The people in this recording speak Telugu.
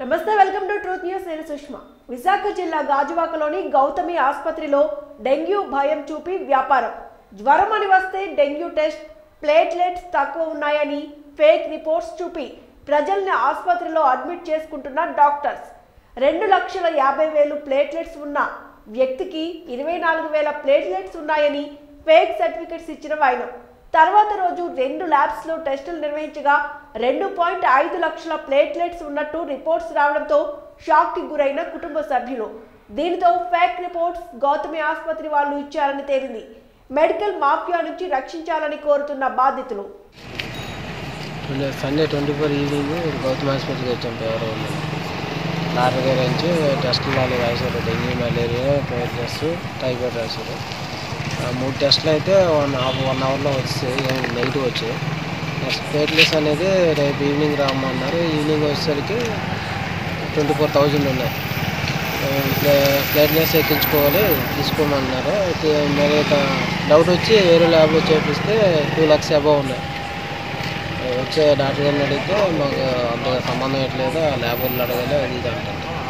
నమస్తే వెల్కమ్ టు ట్రూత్ న్యూస్ నేను సుష్మా విశాఖ జిల్లా గాజువాకలోని గౌతమి ఆసుపత్రిలో డెంగ్యూ భయం చూపి వ్యాపారం జ్వరం అని వస్తే డెంగ్యూ టెస్ట్ ప్లేట్లెట్స్ తక్కువ ఉన్నాయని ఫేక్ రిపోర్ట్స్ చూపి ప్రజల్ని ఆసుపత్రిలో అడ్మిట్ చేసుకుంటున్న డాక్టర్స్ రెండు లక్షల యాభై వేలు ప్లేట్లెట్స్ ఉన్న వ్యక్తికి ఇరవై నాలుగు వేల ప్లేట్లెట్స్ ఉన్నాయని ఫేక్ సర్టిఫికెట్స్ ఇచ్చిన వైనం తర్వాత రోజు రెండు ల్యాబ్స్లో టెస్టులు నిర్వహించగా రెండు పాయింట్ ఐదు లక్షల ప్లేట్లెట్స్ ఉన్నట్టు రిపోర్ట్స్ రావడంతో షాక్కి గురైన కుటుంబ సభ్యులు దీనితో ఫేక్ రిపోర్ట్స్ గౌతమి ఆసుపత్రి వాళ్ళు ఇచ్చారని తేలింది మెడికల్ మాఫియా నుంచి రక్షించాలని కోరుతున్న బాధితులు twenty- Sunday twenty four evening Gautam హాస్పిటల్కి వచ్చాం పేరు డాక్టర్ గారు నుంచి టెస్టులు వాళ్ళు రాశారు డెంగ్యూ మలేరియా టెస్ట్ టైఫాయిడ్ రాశారు ఆ మూడు టెస్టులు అయితే వన్ హాఫ్ వన్ అవర్లో వచ్చాయి నెగిటివ్ వచ్చాయి నెక్స్ట్ ప్లేట్లెస్ అనేది రేపు ఈవినింగ్ రమ్మన్నారు ఈవినింగ్ వచ్చేసరికి ట్వంటీ ఫోర్ థౌజండ్ ఉన్నాయి ప్లేట్లెస్ ఎక్కించుకోవాలి తీసుకోమన్నారు అయితే మరి డౌట్ వచ్చి వేరే ల్యాబ్లో చేపిస్తే టూ లక్స్ అబవ్ ఉన్నాయి వచ్చే డాక్టర్ గారిని అడిగితే మాకు అంతగా సంబంధం ఎట్లేదు ఆ ల్యాబ్ వాళ్ళు అడగాలి అది ఇది అంటారు